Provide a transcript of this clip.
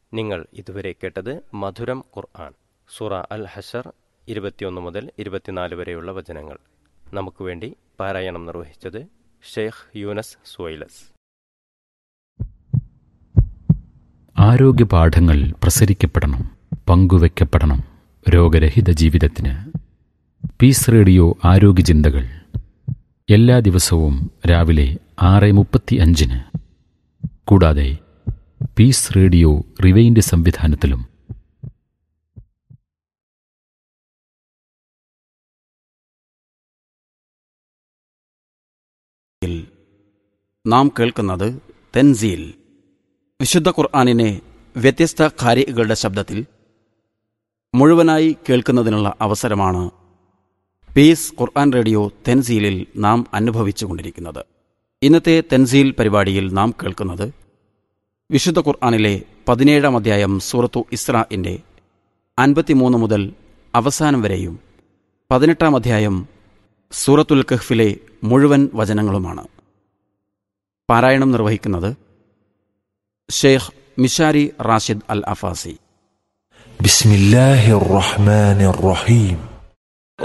നിങ്ങൾ ഇതുവരെ കേട്ടത് മധുരം ഖുർആൻ സൂറ അൽ ഹഷർ ഇരുപത്തിയൊന്ന് മുതൽ ഇരുപത്തിനാല് വരെയുള്ള വചനങ്ങൾ നമുക്ക് വേണ്ടി പാരായണം നിർവഹിച്ചത് ഷെയ്ഖ് യൂനസ് സുവൈലസ് ആരോഗ്യ പാഠങ്ങൾ പ്രസരിക്കപ്പെടണം പങ്കുവെക്കപ്പെടണം രോഗരഹിത ജീവിതത്തിന് പീസ് റേഡിയോ ആരോഗ്യ ചിന്തകൾ എല്ലാ ദിവസവും രാവിലെ ആറ് മുപ്പത്തി അഞ്ചിന് കൂടാതെ പീസ് റേഡിയോ റിവൈൻഡ് സംവിധാനത്തിലും നാം കേൾക്കുന്നത് തെൻസീൽ വിശുദ്ധ ഖുർആാനിനെ വ്യത്യസ്ത ഖാരികളുടെ ശബ്ദത്തിൽ മുഴുവനായി കേൾക്കുന്നതിനുള്ള അവസരമാണ് പീസ് ഖുർആൻ റേഡിയോ തെൻസീലിൽ നാം അനുഭവിച്ചുകൊണ്ടിരിക്കുന്നത് ഇന്നത്തെ തെൻസീൽ പരിപാടിയിൽ നാം കേൾക്കുന്നത് വിശുദ്ധ ഖുർആാനിലെ പതിനേഴാം അധ്യായം സൂറത്തു ഇസ്രാഇൻ്റെ അൻപത്തിമൂന്ന് മുതൽ അവസാനം വരെയും പതിനെട്ടാം അധ്യായം സൂറത്തുൽ കഹ്ഫിലെ മുഴുവൻ വചനങ്ങളുമാണ് പാരായണം നിർവഹിക്കുന്നത് Sheikh Mishary Rashid Al Afasy بسم الله الرحمن الرحيم